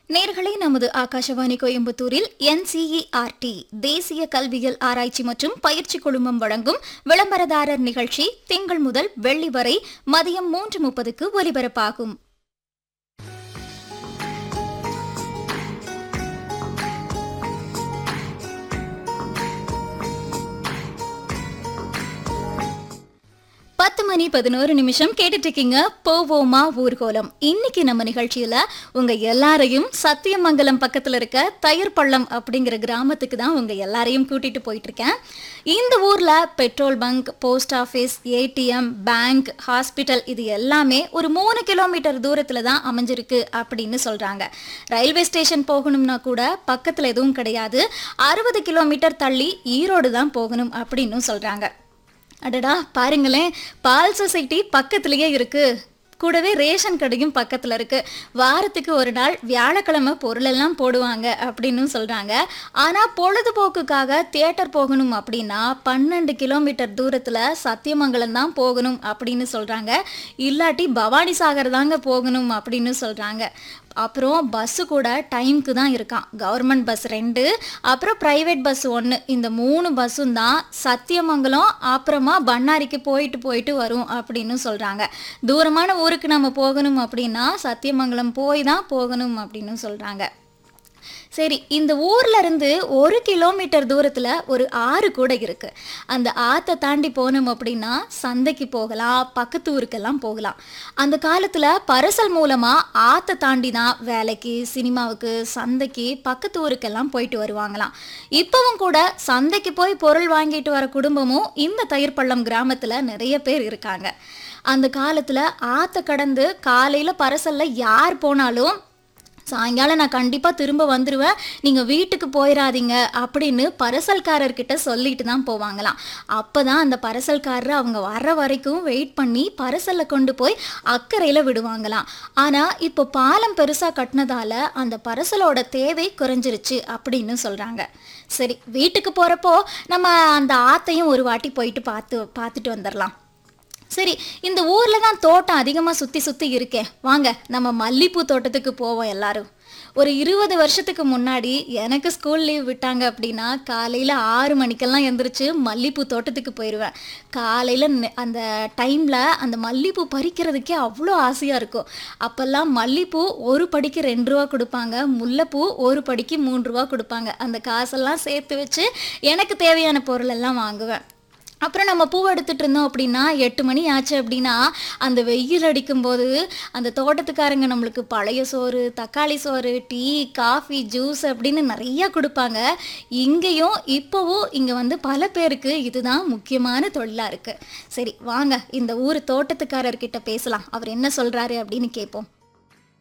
நேர்களே நமது ஆகாஷவாணி கோயம்புத்தூரில் என்சிஇஆர்டி தேசிய கல்வியல் ஆராய்ச்சி மற்றும் பயிற்சி குழுமம் வழங்கும் விளம்பரதாரர் நிகழ்ச்சி திங்கள் முதல் வெள்ளி வரை மதியம் மூன்று முப்பதுக்கு ஒலிபரப்பாகும் பத்து மணி பதினோரு நிமிஷம் கேட்டுட்டு இருக்கீங்க போவோமா ஊர்கோலம் இன்னைக்கு நம்ம நிகழ்ச்சியில உங்க எல்லாரையும் சத்தியமங்கலம் பக்கத்துல இருக்க தயிர் பள்ளம் அப்படிங்கிற கிராமத்துக்கு தான் உங்க எல்லாரையும் கூட்டிட்டு போயிட்டு இருக்கேன் இந்த ஊர்ல petrol bunk post office ATM bank hospital இது எல்லாமே ஒரு மூணு கிலோமீட்டர் தூரத்துல தான் அமைஞ்சிருக்கு அப்படின்னு சொல்றாங்க ரயில்வே ஸ்டேஷன் போகணும்னா கூட பக்கத்துல எதுவும் கிடையாது அறுபது கிலோமீட்டர் தள்ளி ஈரோடு தான் போகணும் அப்படின்னு சொல்றாங்க அடடா பாருங்களேன் பால் சொசைட்டி பக்கத்துலயே இருக்கு கூடவே ரேஷன் கடையும் பக்கத்தில் இருக்கு வாரத்துக்கு ஒரு நாள் வியாழக்கிழமை பொருளெல்லாம் போடுவாங்க அப்படின்னு சொல்றாங்க ஆனால் பொழுதுபோக்குக்காக தியேட்டர் போகணும் அப்படின்னா பன்னெண்டு கிலோமீட்டர் தூரத்தில் சத்தியமங்கலம் தான் போகணும் அப்படின்னு சொல்றாங்க இல்லாட்டி பவானி சாகர் தாங்க போகணும் அப்படின்னு சொல்றாங்க அப்புறம் பஸ்ஸு கூட டைம்க்கு தான் இருக்கான் கவர்மெண்ட் பஸ் ரெண்டு அப்புறம் ப்ரைவேட் பஸ் ஒன்று இந்த மூணு பஸ்ஸும் தான் சத்தியமங்கலம் அப்புறமா பண்ணாரிக்கு போயிட்டு போயிட்டு வரும் அப்படின்னு சொல்கிறாங்க தூரமான ஊருக்கு நம்ம போகணும் அப்படின்னா சத்தியமங்கலம் போய் தான் போகணும் அப்படின்னு சொல்கிறாங்க சரி இந்த ஊர்ல இருந்து ஒரு கிலோமீட்டர் தூரத்துல ஒரு ஆறு கூட இருக்கு அந்த ஆத்தை தாண்டி போனோம் அப்படின்னா சந்தைக்கு போகலாம் பக்கத்து ஊருக்கெல்லாம் போகலாம் அந்த காலத்துல பரிசல் மூலமா ஆத்தை தாண்டி தான் வேலைக்கு சினிமாவுக்கு சந்தைக்கு பக்கத்து ஊருக்கெல்லாம் போயிட்டு வருவாங்களாம் இப்பவும் கூட சந்தைக்கு போய் பொருள் வாங்கிட்டு வர குடும்பமும் இந்த தயிர்பள்ளம் கிராமத்துல நிறைய பேர் இருக்காங்க அந்த காலத்துல ஆத்தை கடந்து காலையில பரசல்ல யார் போனாலும் சாயங்காலம் நான் கண்டிப்பாக திரும்ப வந்துடுவேன் நீங்கள் வீட்டுக்கு போயிடாதீங்க அப்படின்னு பரசல்காரர்கிட்ட சொல்லிட்டு தான் போவாங்களாம் அப்போ தான் அந்த பரசல்காரர் அவங்க வர்ற வரைக்கும் வெயிட் பண்ணி பரசலில் கொண்டு போய் அக்கறையில் விடுவாங்களாம் ஆனால் இப்போ பாலம் பெருசாக கட்டினதால அந்த பரசலோட தேவை குறைஞ்சிருச்சு அப்படின்னு சொல்கிறாங்க சரி வீட்டுக்கு போகிறப்போ நம்ம அந்த ஆத்தையும் ஒரு வாட்டி போயிட்டு பார்த்து பார்த்துட்டு வந்துடலாம் சரி இந்த ஊரில் தான் தோட்டம் அதிகமாக சுற்றி சுற்றி இருக்கே வாங்க நம்ம மல்லிப்பூ தோட்டத்துக்கு போவோம் எல்லாரும் ஒரு இருபது வருஷத்துக்கு முன்னாடி எனக்கு ஸ்கூல் லீவ் விட்டாங்க அப்படின்னா காலையில் ஆறு மணிக்கெல்லாம் எந்திரிச்சு மல்லிப்பூ தோட்டத்துக்கு போயிடுவேன் காலையில் அந்த டைமில் அந்த மல்லிப்பூ பறிக்கிறதுக்கே அவ்வளோ ஆசையாக இருக்கும் அப்போல்லாம் மல்லிப்பூ ஒரு படிக்கு ரெண்டு ரூபா கொடுப்பாங்க முல்லைப்பூ ஒரு படிக்கு மூணு ரூபா கொடுப்பாங்க அந்த காசெல்லாம் சேர்த்து வச்சு எனக்கு தேவையான பொருள் எல்லாம் வாங்குவேன் அப்புறம் நம்ம பூ எடுத்துட்டு இருந்தோம் அப்படின்னா எட்டு மணி ஆச்சு அப்படின்னா அந்த வெயில் அடிக்கும்போது அந்த தோட்டத்துக்காரங்க நம்மளுக்கு பழைய சோறு தக்காளி சோறு டீ காஃபி ஜூஸ் அப்படின்னு நிறைய கொடுப்பாங்க இங்கேயும் இப்போவும் இங்கே வந்து பல பேருக்கு இதுதான் முக்கியமான தொழிலாக இருக்குது சரி வாங்க இந்த ஊர் தோட்டத்துக்காரர்கிட்ட பேசலாம் அவர் என்ன சொல்கிறாரு அப்படின்னு கேட்போம்